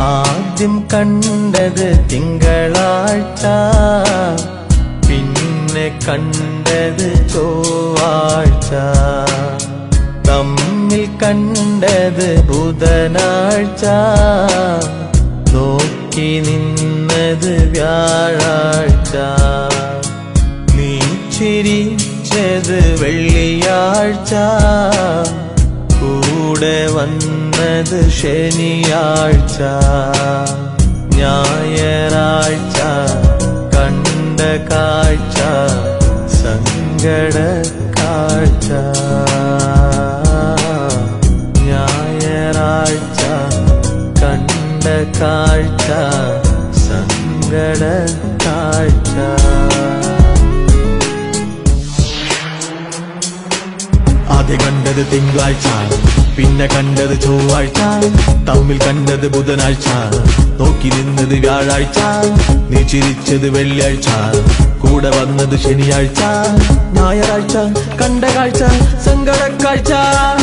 ആദ്യം കണ്ടത് തിങ്കളാഴ്ച പിന്നെ കണ്ടത് ചൊവ്വാഴ്ച തമ്മിൽ കണ്ടത് ബുധനാഴ്ച നോക്കി നിന്നത് വ്യാഴാഴ്ച നീ ചിരിച്ചത് വെള്ളിയാഴ്ച കൂടെ വന്നത് ശനിയാഴ്ച ഞായറാഴ്ച കണ്ട കാഴ്ച സങ്കട കാഴ്ച ഞായറാഴ്ച കണ്ട കാഴ്ച സങ്കട കാഴ്ച ആദ്യം കണ്ടത് തിങ്കളാഴ്ച പിന്നെ കണ്ടത് ചൊവ്വാഴ്ച തമ്മിൽ കണ്ടത് ബുധനാഴ്ച നോക്കി നിന്നത് വ്യാഴാഴ്ച നീ ചിരിച്ചത് വെള്ളിയാഴ്ച കൂടെ വന്നത് ശനിയാഴ്ച ഞായറാഴ്ച കണ്ട കാഴ്ച സങ്കട കാഴ്ച